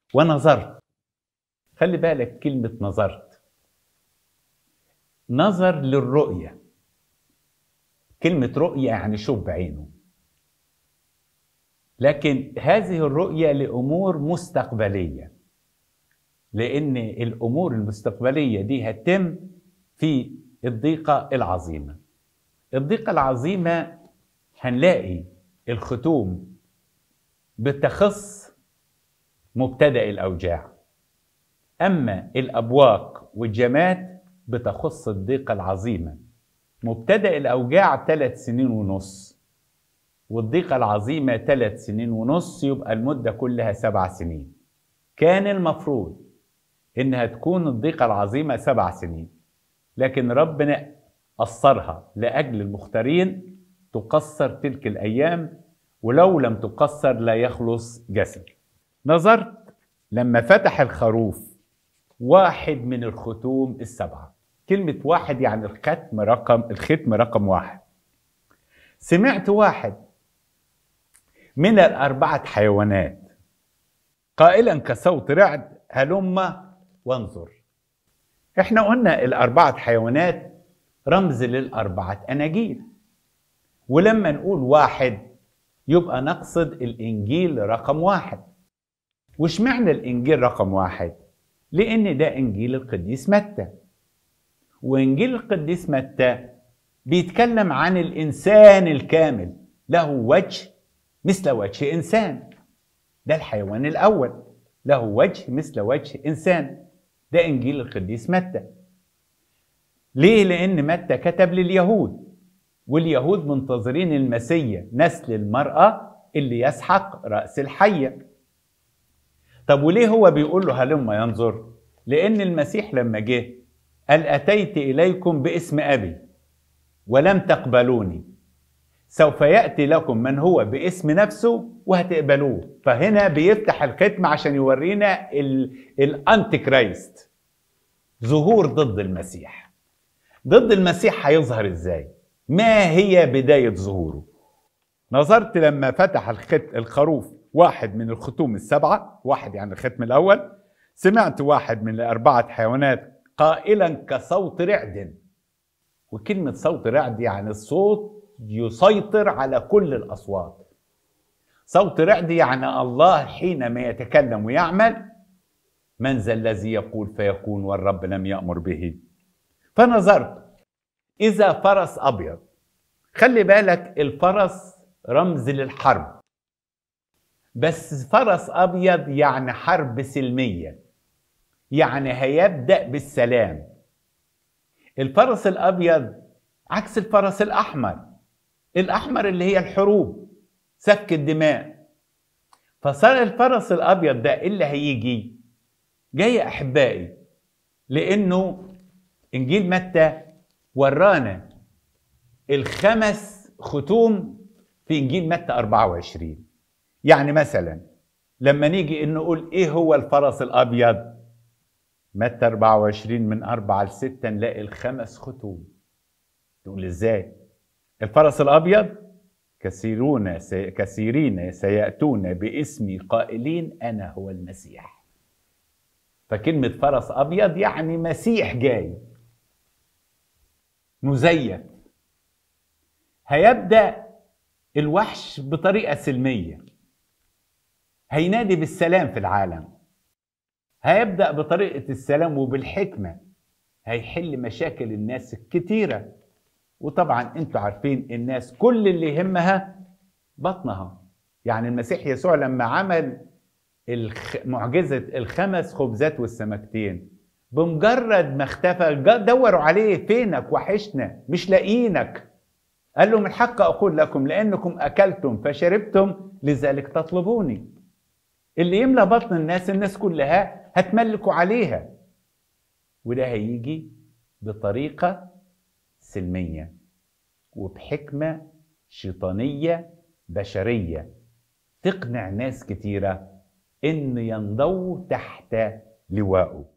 ونظرت خلي بالك كلمة نظرت نظر للرؤية كلمة رؤية يعني شوف بعينه لكن هذه الرؤية لأمور مستقبلية لأن الأمور المستقبلية دي هتتم في الضيقة العظيمة الضيقة العظيمة هنلاقي الختوم بتخص مبتدأ الأوجاع أما الأبواق والجماد بتخص الضيقة العظيمة مبتدأ الأوجاع ثلاث سنين ونص والضيقة العظيمة ثلاث سنين ونص يبقى المدة كلها سبع سنين كان المفروض إنها تكون الضيقة العظيمة سبع سنين لكن ربنا قصرها لأجل المختارين تقصر تلك الأيام ولو لم تقصر لا يخلص جسد نظرت لما فتح الخروف واحد من الختوم السبعة كلمة واحد يعني الختم رقم الختم رقم واحد سمعت واحد من الأربعة حيوانات قائلا كصوت رعد هلم وانظر احنا قلنا الأربعة حيوانات رمز للأربعة أناجيل ولما نقول واحد يبقى نقصد الإنجيل رقم واحد وش معنى الإنجيل رقم واحد؟ لأن ده إنجيل القديس متى وإنجيل القديس متى بيتكلم عن الإنسان الكامل له وجه مثل وجه إنسان ده الحيوان الأول له وجه مثل وجه إنسان ده إنجيل القديس متى ليه؟ لأن متى كتب لليهود واليهود منتظرين المسيا نسل المرأة اللي يسحق رأس الحية طب وليه هو بيقول له هلم ينظر لأن المسيح لما جه قال أتيت إليكم باسم أبي ولم تقبلوني سوف يأتي لكم من هو باسم نفسه وهتقبلوه فهنا بيفتح الختم عشان يورينا الأنتي كرايست ظهور ضد المسيح ضد المسيح هيظهر ازاي ما هي بداية ظهوره نظرت لما فتح الخت الخروف واحد من الختوم السبعة واحد يعني الختم الأول سمعت واحد من الأربعة حيوانات قائلا كصوت رعد وكلمة صوت رعد يعني الصوت يسيطر على كل الأصوات صوت رعد يعني الله حينما يتكلم ويعمل من ذا الذي يقول فيكون والرب لم يأمر به فنظرت إذا فرس أبيض خلي بالك الفرس رمز للحرب بس فرس أبيض يعني حرب سلمية يعني هيبدأ بالسلام الفرس الأبيض عكس الفرس الأحمر الأحمر اللي هي الحروب سفك الدماء فصار الفرس الأبيض ده اللي هيجي جاي أحبائي لأنه إنجيل متى ورانا الخمس ختوم في إنجيل متى 24 يعني مثلا لما نيجي إن نقول إيه هو الفرس الأبيض متى 24 من 4 ل 6 نلاقي الخمس ختوم تقول إزاي الفرس الأبيض كثيرون سي... كثيرين سيأتون باسمي قائلين أنا هو المسيح فكلمة فرس أبيض يعني مسيح جاي مزيف هيبدأ الوحش بطريقة سلمية هينادي بالسلام في العالم هيبدأ بطريقة السلام وبالحكمة هيحل مشاكل الناس الكتيرة وطبعا انتوا عارفين الناس كل اللي يهمها بطنها يعني المسيح يسوع لما عمل الخ... معجزة الخمس خبزات والسمكتين بمجرد ما اختفى دوروا عليه فينك وحشنا مش لاقيينك قال لهم الحق أقول لكم لأنكم أكلتم فشربتم لذلك تطلبوني اللي يملى بطن الناس الناس كلها هتملكوا عليها وده هيجي بطريقة سلمية وبحكمة شيطانية بشرية تقنع ناس كتيرة إن ينضووا تحت لوائه